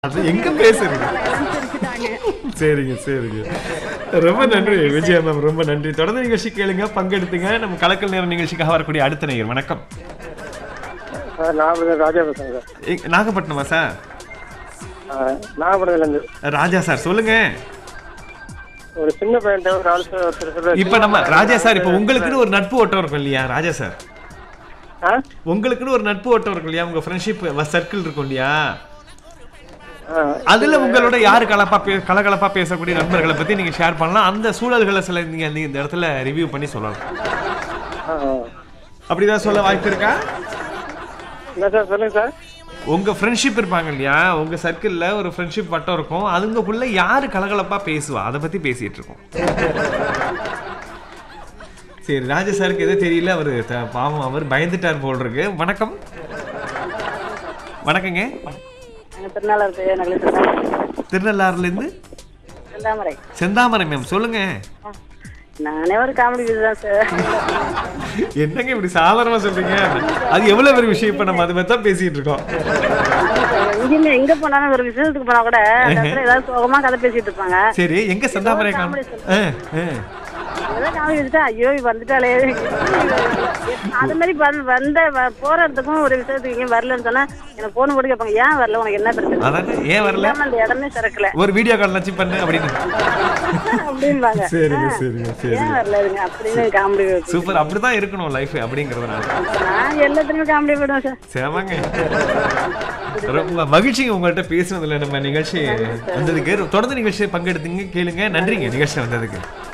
அது எங்க பேசுறீங்க சரிங்க சரிங்க ரொம்ப நன்றி விஜயா மேம் ரொம்ப நன்றி தொடர்ந்து நிகழ்ச்சி கேளுங்க பங்கெடுத்துங்க நம்ம கலக்கல் நேரம் நிகழ்ச்சிக்காக வரக்கூடிய அடுத்த நேயர் வணக்கம் சார் நாகப்பட்டினம் ராஜா பேசுறேன் சார் எ- நாகப்பட்டினமா சார் ஆ, நாகப்பட்டினத்துலேருந்து ராஜா சார் சொல்லுங்க ஒரு சின்ன பையன்ட்ட ஒரு ஆள் சார் ஒருத்தர் சொல்றாரு, இப்ப நம்ம ராஜா சார் இப்ப உங்களுக்குன்னு ஒரு நட்பு ஓட்டம் இருக்கும் இல்லையா ராஜா சார் ஆ? உங்களுக்குன்னு ஒரு நட்பு ஓட்டம் இருக்கும் இல்லையா உங்க ஃப்ரெண்ட்ஷிப் சர்க்கிள் இருக்கும் இல்லையா ஆ, அதுல உங்களோட யாரு கலப்பா பே கலகலப்பா பேசக்கூடிய நண்பர்களை பத்தி நீங்க ஷேர் பண்ணலாம் அந்த சூழல்களை சில நீங்க இந்த- இந்த இடத்துல ரிவ்யூ பண்ணி சொல்லலாம் ஆ, ஆ. அப்படிதான் சொல்ல வாய்ப்பு இருக்கா என்ன சார் சொல்லுங்க சார் உங்க ஃப்ரெண்ட்ஷிப் இருப்பாங்க இல்லையா உங்க சர்க்கிள்ல ஒரு ஃப்ரெண்ட்ஷிப் வட்டம் இருக்கும் அதுங்கக்குள்ள யாரு கலகலப்பா பேசுவா அதை பத்தி பேசிட்டு இருக்கோம் சரி ராஜா சாருக்கு எதோ தெரியல அவரு த- பாவம் அவர் பயந்துட்டார் போல் இருக்கு வணக்கம் வணக்கங்க நாங்கள் திருநாளர் பேர் நகலை திருநள்ளாறுல இருந்து செந்தாமரை செந்தாமரை மேம் சொல்லுங்க நானே ஒரு காமெடி பீஸ் தான் சார் என்னங்க இப்படி சாதாரணமா சொல்றீங்க அது எவ்வளவு பெரிய விஷயம் இப்ப நம்ம அதை பத்தி தான் பேசிட்டு இருக்கோம் இங்கேயுமே எங்க போனாலும் ஒரு விசேஷத்துக்கு போனா கூட அந்த இடத்துல ஏதாவது சோகமா கதை பேசிட்டு இருப்பாங்க சரி எங்க செந்தாமரை காணும் ஏதாவது காமெடி வச்சுட்டா ஐயோ இவ வந்துட்டாலே அது மாதிரி வந்து- வந்த வ- போற இடத்துக்கும் ஒரு விஷயத்துக்கு எங்கேயும் வரலன்னு சொன்னா எனக்கு போன் போட்டு கேட்பாங்க ஏன் வரல உனக்கு என்ன பிரச்சனை அதானே ஏன் வரல இல்லாம அந்த இடமே திறக்கல ஒரு வீடியோ கால் வச்சு பண்ணு அப்படின்னு அப்படின்பாங்க சரிங்க சரிங்க சரி ஏன் வரல அப்படின்னு காமெடி சூப்பர் அப்படிதான் இருக்கணும் லைஃப் அப்படிங்கறதுனால நான் எல்லாத்துலயுமே காமெடி போடுவேன் சார் சேமாங்க ரொம்ப மகிழ்ச்சிங்க உங்கள்ட்ட பேசுனதுல நம்ம நிகழ்ச்சி வந்ததுக்கு தொடர்ந்து நிகழ்ச்சியை பங்கெடுத்துங்க கேளுங்க நன்றிங்க நிகழ்ச்சி வந்ததுக்கு